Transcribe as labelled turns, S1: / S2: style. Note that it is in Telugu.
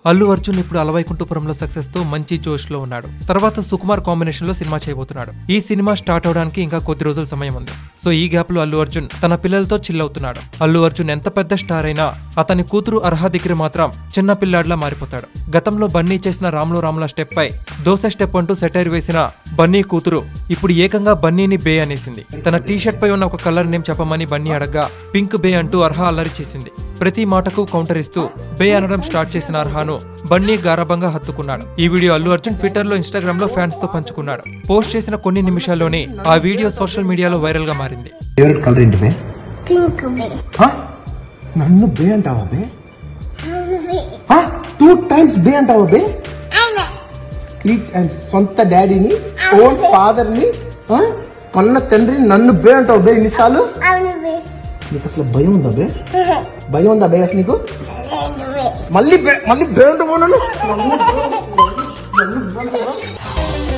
S1: అల్లు అర్జున్ ఇప్పుడు అలవైకుంఠపురంలో సక్సెస్ తో మంచి జోష్ లో ఉన్నాడు తర్వాత సుకుమార్ కాంబినేషన్ లో సినిమా చేయబోతున్నాడు ఈ సినిమా స్టార్ట్ అవడానికి ఇంకా కొద్ది రోజుల సమయం ఉంది సో ఈ గ్యాప్ లో అల్లు అర్జున్ తన పిల్లలతో చిల్ అవుతున్నాడు అల్లు అర్జున్ ఎంత పెద్ద స్టార్ అయినా అతని కూతురు అర్హ దగ్గర మాత్రం చిన్న పిల్లాడిలా మారిపోతాడు గతంలో బన్నీ చేసిన రాములు రాముల స్టెప్ పై దోశ స్టెప్ అంటూ సెటైర్ వేసిన బన్నీ కూతురు ఇప్పుడు ఏకంగా బన్నీని బే అనేసింది తన టీ షర్ట్ పై ఉన్న ఒక కలర్ నేమ్ చెప్పమని బన్నీ అడగ్గా పింక్ బే అంటూ అర్హ అల్లరి చేసింది ప్రతి మాటకు కౌంటర్ ఇస్తూ బే అనడం స్టార్ట్ చేసిన అర్హాను బన్నీ గారభంగా హత్తుకున్నాడు ఈ వీడియో అల్లు అర్జున్ ట్విట్టర్ లో ఇన్స్టాగ్రామ్ లో ఫ్యాన్స్ తో పంచుకున్నాడు పోస్ట్ చేసిన కొన్ని నిమిషాల్లోనే ఆ వీడియో సోషల్ మీడియాలో వైరల్ గా మారింది
S2: ఫేవరెట్ కలర్ ఏంటి బే
S3: పింక్ బే
S2: హ? నన్ను బే అంటావా బే
S3: బే
S2: టూ టైమ్స్ బే అంటావా బే
S3: అవును
S2: ప్లీజ్ అండ్ సొంత డాడీని ఓన్ ఫాదర్ ని హ? కన్న తండ్రిని నన్ను బే అంటావు బే ఇన్నిసార్లు
S3: అవును బే
S2: నీకు అసలు భయం ఉందా బే భయం ఉందా బే అసలు నీకు
S3: లేదు బే
S2: మళ్ళీ బే మళ్ళీ బే అంటావు నన్ను నన్ను బే అంటావా? నన్ను బే అంటావా?